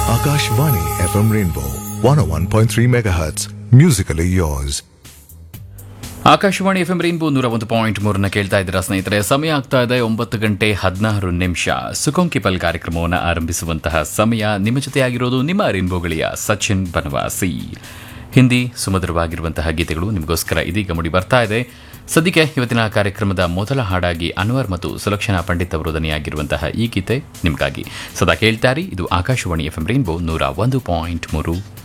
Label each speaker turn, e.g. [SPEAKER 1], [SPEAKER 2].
[SPEAKER 1] Akashvani FM Rainbow 101.3 MHz. Musically yours.
[SPEAKER 2] Akashvani F M rainbow ನೂರ ಒಂದು point ಮೂರನ್ನ ಕೇಳ್ತಾ ಇದ್ದೀರಾ ಸ್ನೇಹಿತರೆ ಸಮಯ ಆಗ್ತಾ ಇದೆ ಒಂಬತ್ತು ಗಂಟೆ ಹದಿನಾರು ನಿಮಿಷ ಸುಖೋಂಕಿಪಲ್ ಕಾರ್ಯಕ್ರಮವನ್ನು ಆರಂಭಿಸುವಂತಹ ಸಮಯ ನಿಮ್ಮ ಜೊತೆಯಾಗಿರೋದು ನಿಮ್ಮ ರೈನ್ಬೋಗಳಿಯ ಸಚಿನ್ ಬನವಾಸಿ ಹಿಂದಿ ಸುಮಧುರವಾಗಿರುವಂತಹ ಗೀತೆಗಳು ನಿಮಗೋಸ್ಕರ ಇದೀಗ ಮುಡಿ ಬರ್ತಾ ಇದೆ ಸದ್ಯಕ್ಕೆ ಇವತ್ತಿನ ಕಾರ್ಯಕ್ರಮದ ಮೊದಲ ಹಾಡಾಗಿ ಅನ್ವರ್ ಮತ್ತು ಸುಲಕ್ಷಣಾ ಪಂಡಿತ್ ಅವರು ದನಿಯಾಗಿರುವಂತಹ ಈ ಗೀತೆ ನಿಮಗಾಗಿ ಸದಾ ಕೇಳ್ತಾರಿ ಇದು ಆಕಾಶವಾಣಿ ಎಫ್ ಎಂ ರೈನ್ಬೋ ನೂರ ಒಂದು ಪಾಯಿಂಟ್ ಮೂರು